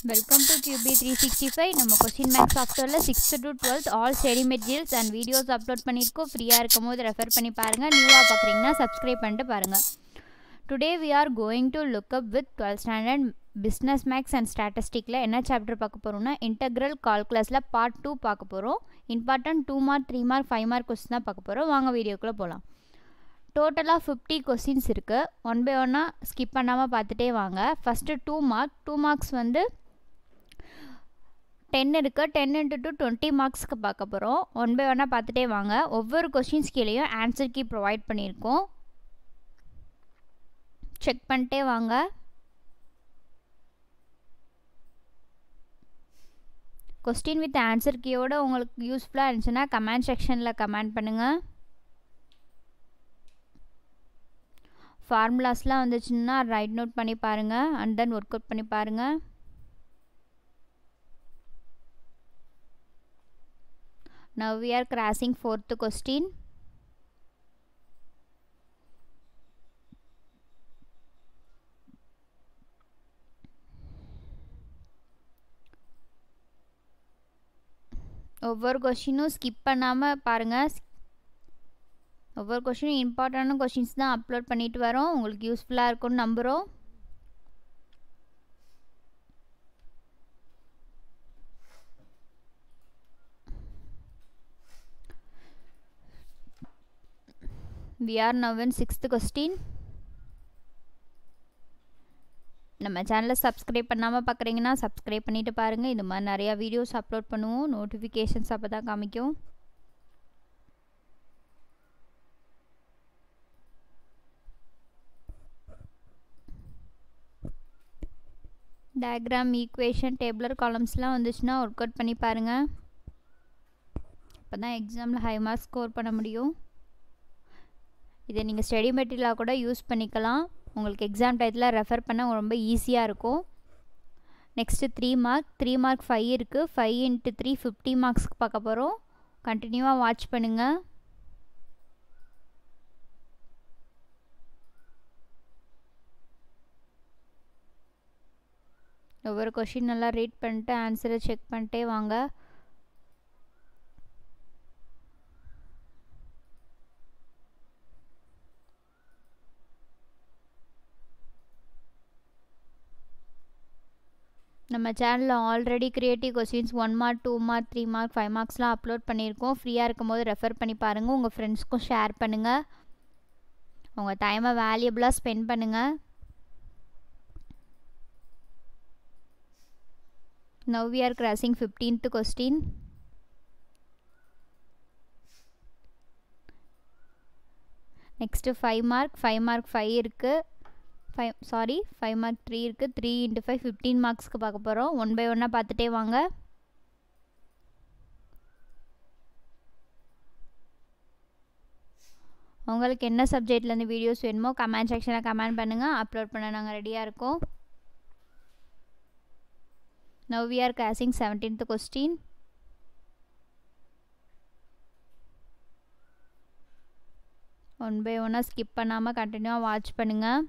welcome to QB three sixty five நம்ம question make சாஃப்ட்வேரில் sixth to twelfth all study materials and videos upload பண்ணியிருக்கோம் ஃப்ரீயாக இருக்கும் போது ரெஃபர் பண்ணி பாருங்கள் நியூவாக பார்க்குறீங்கன்னா சப்ஸ்கிரைப் பண்ணிட்டு பாருங்கள் today we are going to look up with twelfth standard business maths and ஸ்டாட்டிஸ்டிக்கில் என்ன சாப்டர் பார்க்க போகிறோம்னா இன்டெக்ரல் கால்குலஸில் பார்ட் டூ பார்க்க போகிறோம் important two mark three mark five mark question தான் பார்க்க போகிறோம் வாங்க வீடியோக்குள்ளே போகலாம் டோட்டலாக ஃபிஃப்டி கொஸ்டின்ஸ் இருக்குது ஒன் பை ஒன்னாக ஸ்கிப் பண்ணாமல் பார்த்துட்டே வாங்க first two mark two marks வந்து டென் இருக்குது டென் இன்ட்டு டூ டுவெண்ட்டி மார்க்ஸ்க்கு பார்க்க போகிறோம் ஒன் பை ஒன்னாக பார்த்துட்டே வாங்க ஒவ்வொரு கொஸ்டின்ஸ் கீழேயும் ஆன்சர் கீ ப்ரொவைட் பண்ணியிருக்கோம் செக் பண்ணிட்டே வாங்க கொஸ்டின் வித் ஆன்சர் கீயோட உங்களுக்கு யூஸ்ஃபுல்லாக இருந்துச்சுன்னா கமெண்ட் செக்ஷனில் கமெண்ட் பண்ணுங்கள் ஃபார்முலாஸ்லாம் வந்துச்சுன்னா ரைட் நோட் பண்ணி பாருங்கள் அண்ட் தென் ஒர்க் அவுட் பண்ணி பாருங்கள் now we are crossing fourth question ஒவ்வொரு கொஷினும் ஸ்கிப் பண்ணாமல் பாருங்கள் ஒவ்வொரு கொஷினும் இம்பார்ட்டண்டான கொஷின்ஸ் தான் அப்லோட் பண்ணிட்டு வரோம் உங்களுக்கு யூஸ்ஃபுல்லாக இருக்கும்னு நம்புகிறோம் we are now in sixth question நம்ம சேனலை சப்ஸ்கிரைப் பண்ணாமல் பார்க்குறீங்கன்னா சப்ஸ்கிரைப் பண்ணிவிட்டு பாருங்கள் இது மாதிரி நிறையா வீடியோஸ் அப்லோட் பண்ணுவோம் நோட்டிஃபிகேஷன்ஸ் அப்போ தான் காமிக்கும் டயக்ராம் ஈக்குவேஷன் டேபிளர் காலம்ஸ்லாம் வந்துச்சுன்னா ஒர்க் அவுட் பண்ணி பாருங்கள் அப்போ தான் எக்ஸாமில் ஹை மார்க்ஸ் ஸ்கோர் பண்ண முடியும் இதை நீங்கள் ஸ்டடி மெட்டீரியலாக கூட யூஸ் பண்ணிக்கலாம் உங்களுக்கு எக்ஸாம் டயத்தில் ரெஃபர் பண்ண ரொம்ப ஈஸியாக இருக்கும் next three mark three mark five இருக்குது ஃபைவ் இன்ட்டு த்ரீ ஃபிஃப்டி மார்க்ஸ்க்கு பார்க்க போகிறோம் கண்டினியூவாக வாட்ச் பண்ணுங்கள் ஒவ்வொரு கொஷின் நல்லா ரீட் பண்ணிட்டு ஆன்சரை செக் பண்ணிட்டே வாங்க நம்ம சேனலில் already creative questions one mark two mark three mark five மார்க்ஸ்லாம் அப்லோட் பண்ணியிருக்கோம் ஃப்ரீயாக இருக்கும்போது ரெஃபர் பண்ணி பாருங்கள் உங்கள் ஃப்ரெண்ட்ஸ்க்கும் ஷேர் பண்ணுங்கள் உங்கள் டைமை வேல்யூபிளாக ஸ்பெண்ட் பண்ணுங்கள் now we are crossing fifteenth question next five mark five mark five இருக்குது five sorry five mark three இருக்குது த்ரீ இன்ட்டு ஃபைவ் ஃபிஃப்டீன் மார்க்ஸ்க்கு பார்க்க போகிறோம் ஒன் பை ஒன்னாக பார்த்துட்டே வாங்க உங்களுக்கு என்ன சப்ஜெக்ட்லேருந்து வீடியோஸ் வேணுமோ கமெண்ட் செக்ஷனில் கமெண்ட் பண்ணுங்கள் அப்லோட் பண்ண நாங்கள் ரெடியாக இருக்கோம் now we are crossing seventeenth question one by ஒன்னாக ஸ்கிப் பண்ணாமல் கண்டினியூவாக வாட்ச் பண்ணுங்கள்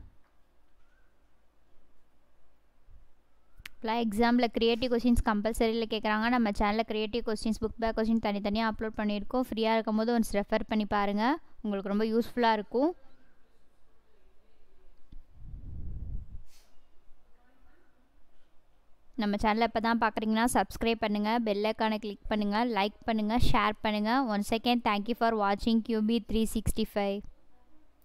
இப்போலாம் எக்ஸாமில் க்ரியேட்டிவ் கொஸ்டின்ஸ் கம்பல்சரியில் கேட்குறாங்க நம்ம சேனலில் creative questions book back question தனித்தனியாக அப்லோட் பண்ணியிருக்கோம் ஃப்ரீயாக இருக்கும் போது ஒன்ஸ் ரெஃபர் பண்ணி பாருங்கள் உங்களுக்கு ரொம்ப யூஸ்ஃபுல்லாக இருக்கும் நம்ம சேனலை இப்போ தான் பார்க்குறீங்கன்னா சப்ஸ்கிரைப் பண்ணுங்கள் பெல்லைக்கானை கிளிக் பண்ணுங்கள் லைக் பண்ணுங்கள் ஷேர் பண்ணுங்கள் ஒன் செகண்ட் தேங்க்யூ ஃபார் வாட்சிங் கியூபி த்ரீ சிக்ஸ்டி ஃபைவ்